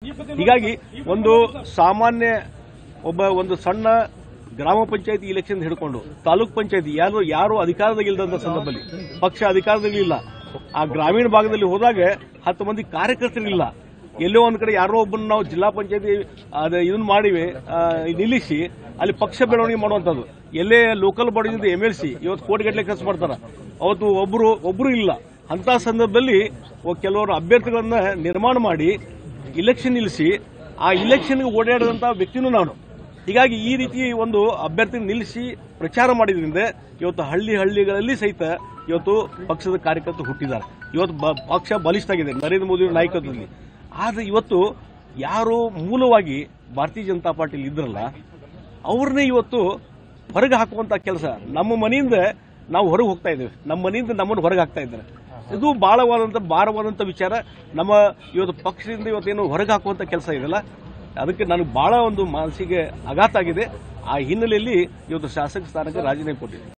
ಹೀಗಾಗಿ ಒಂದು ಸಾಮಾನ್ಯ ಒಬ್ಬ ಒಂದು ಸಣ್ಣ ಗ್ರಾಮ ಪಂಚಾಯತಿ ಇಲೆಕ್ಷನ್ ಹಿಡ್ಕೊಂಡು ತಾಲೂಕ್ ಪಂಚಾಯತಿ ಯಾರು ಯಾರು ಅಧಿಕಾರದಾಗ ಇಲ್ಲದಂತ ಸಂದರ್ಭದಲ್ಲಿ ಪಕ್ಷ ಅಧಿಕಾರದಲ್ಲಿ ಇಲ್ಲ ಆ ಗ್ರಾಮೀಣ ಭಾಗದಲ್ಲಿ ಹೋದಾಗ ಹತ್ತು ಮಂದಿ ಕಾರ್ಯಕರ್ತರಿಲ್ಲ ಎಲ್ಲೋ ಒಂದ್ ಕಡೆ ಯಾರೋ ಒಬ್ಬನ ನಾವು ಜಿಲ್ಲಾ ಪಂಚಾಯತಿ ಅದ ಇದನ್ನ ಮಾಡಿವಿ ಆ, ನಿಲ್ಲಿಸಿ ಅಲ್ಲಿ ಪಕ್ಷ ಬೆಳವಣಿಗೆ ಮಾಡುವಂತದ್ದು ಎಲ್ಲೇ ಲೋಕಲ್ ಬಾಡಿಯಿಂದ ಎಂ ಎಲ್ ಸಿ ಇವತ್ತು ಕೋಟಿಗಟ್ಟಲೆ ಖರ್ಚು ಮಾಡ್ತಾರ ಅವತ್ತು ಒಬ್ರು ಒಬ್ರು ಇಲ್ಲ ಅಂತ ಸಂದರ್ಭದಲ್ಲಿ ಒ- ಕೆಲವರು ಅಭ್ಯರ್ಥಿಗಳನ್ನ ನಿರ್ಮಾಣ ಮಾಡಿ ಇಲೆಕ್ಷನ್ ನಿಲ್ಲಿಸಿ ಆ ಇಲೆಕ್ಷನ್ಗೆ ಓಡಾಡಿದಂತ ವ್ಯಕ್ತಿನೂ ನಾನು ಹೀಗಾಗಿ ಈ ರೀತಿ ಒಂದು ಅಭ್ಯರ್ಥಿ ನಿಲ್ಲಿಸಿ ಪ್ರಚಾರ ಮಾಡಿದ್ರಿಂದ ಇವತ್ತು ಹಳ್ಳಿ ಹಳ್ಳಿಗಳಲ್ಲಿ ಸಹಿತ ಇವತ್ತು ಪಕ್ಷದ ಕಾರ್ಯಕರ್ತರು ಹುಟ್ಟಿದ್ದಾರೆ ಇವತ್ತು ಬ- ಪಕ್ಷ ಬಲಿಷ್ಠಾಗಿದೆ ನರೇಂದ್ರ ಮೋದಿ ಅವರ ನಾಯಕತ್ವದಲ್ಲಿ ಆದ್ರೆ ಇವತ್ತು ಯಾರು ಮೂಲವಾಗಿ ಭಾರತೀಯ ಜನತಾ ಪಾರ್ಟಿಲಿ ಇದ್ರಲ್ಲ ಅವ್ರನ್ನೇ ಇವತ್ತು ಹೊರಗೆ ಹಾಕುವಂತ ಕೆಲಸ ನಮ್ಮ ಮನೆಯಿಂದ ನಾವು ಹೊರಗೆ ಹೋಗ್ತಾ ಇದ್ದೇವೆ ನಮ್ಮ ಮನೆಯಿಂದ ನಮ್ಮನ್ನು ಹೊರಗೆ ಹಾಕ್ತಾ ಇದ್ದಾರೆ ಇದು ಬಹಳವಾದಂತ ಭಾರವಾದಂತ ವಿಚಾರ ನಮ್ಮ ಇವತ್ತು ಪಕ್ಷದಿಂದ ಇವತ್ತೇನು ಹೊರಗೆ ಹಾಕುವಂತ ಕೆಲಸ ಇದೆಯಲ್ಲ ಅದಕ್ಕೆ ನನಗೆ ಬಹಳ ಒಂದು ಮನಸ್ಸಿಗೆ ಆಘಾತ ಆಗಿದೆ ಆ ಹಿನ್ನೆಲೆಯಲ್ಲಿ ಇವತ್ತು ಶಾಸಕ ಸ್ಥಾನಕ್ಕೆ ರಾಜೀನಾಮೆ ಕೊಟ್ಟಿದೆ